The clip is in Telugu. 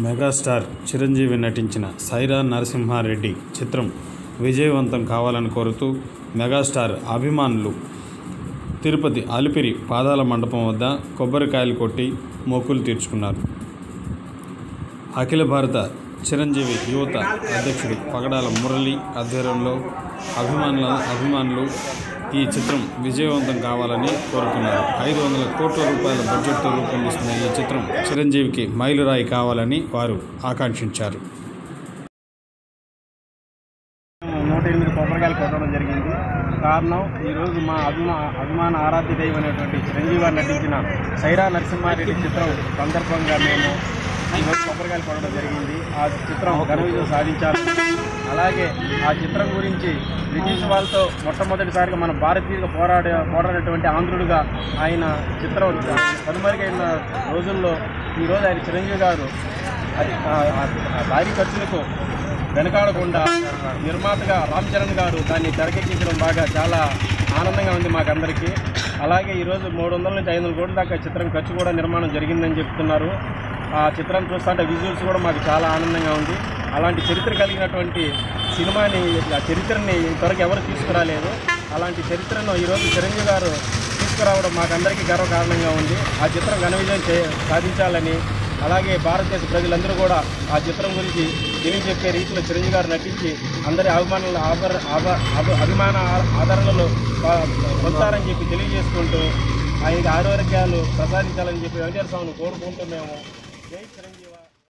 మెగాస్టార్ చిరంజీవి నటించిన సైరా నరసింహారెడ్డి చిత్రం విజయవంతం కావాలని కోరుతూ మెగాస్టార్ అభిమానులు తిరుపతి అలిపిరి పాదాల మండపం వద్ద కొబ్బరికాయలు కొట్టి మొక్కులు తీర్చుకున్నారు అఖిల భారత చిరంజీవి యువత అధ్యక్షుడు పగడాల మురళి ఆధ్వర్యంలో అభిమానుల అభిమానులు ఈ చిత్రం విజయవంతం కావాలని కోరుతున్నారు ఐదు వందల కోట్ల రూపాయల బడ్జెట్తో రూపొందిస్తున్న ఈ చిత్రం చిరంజీవికి మైలురాయి కావాలని వారు ఆకాంక్షించారు నూట ఎనిమిది కొబ్బరికాయలు కొట్టడం జరిగింది కారణం ఈరోజు మా అభిమా అభిమాన ఆరాధ్య దైవం అనేటువంటి చిరంజీవి గారు నటించిన సైరా నరసింహారెడ్డి చిత్రం సందర్భంగా మేము ఈరోజు కొబ్బరికాయలు కొట్టడం జరిగింది ఆ చిత్రం ఘన విజయం సాధించాలి అలాగే ఆ చిత్రం గురించి బ్రిటిష్ వాళ్ళతో మొట్టమొదటిసారిగా మన భారతీయులుగా పోరాడే పోరాడినటువంటి ఆంధ్రుడుగా ఆయన చిత్రం కనుమరుగైన రోజుల్లో ఈరోజు ఆయన చిరంజీవి గారు అది ఆ- ఆ- ఆ భారీ ఖర్చులకు వెనకాడకుండా నిర్మాతగా రామ్ చరణ్ గారు దాన్ని తెరకెక్కించడం బాగా చాలా ఆనందంగా ఉంది మాకందరికీ అలాగే ఈరోజు మూడు వందల నుంచి ఐదు వందల కోట్ల దాకా చిత్రం ఖర్చు కూడా నిర్మాణం జరిగిందని చెప్తున్నారు ఆ చిత్రం చూస్తుంటే విజువల్స్ కూడా మాకు చాలా ఆనందంగా ఉంది అలాంటి చరిత్ర కలిగినటువంటి సినిమాని ఆ చరిత్రని ఇంతవరకు ఎవరు తీసుకురాలేదు అలాంటి చరిత్రను ఈరోజు చిరంజీవి గారు తీసుకురావడం మాకందరికీ గర్వకారణంగా ఉంది ఆ చిత్రం ఘన విజయం చే సాధించాలని అలాగే భారతదేశ ప్రజలందరూ కూడా ఆ చిత్రం గురించి తెలియజెప్పే రీతిలో చిరంజీవి గారు నటించి అందరి అభిమానుల ఆదర ఆద- అభి- అభిమాన ఆ- ఆదరణలు ప- పొందుతారని చెప్పి తెలియజేసుకుంటూ ఆయనకి ఆరోగ్యాలు ప్రసాదించాలని చెప్పి వెంకటేశ్వర స్వామిని కోరుకుంటూ మేము జై చిరంజీవి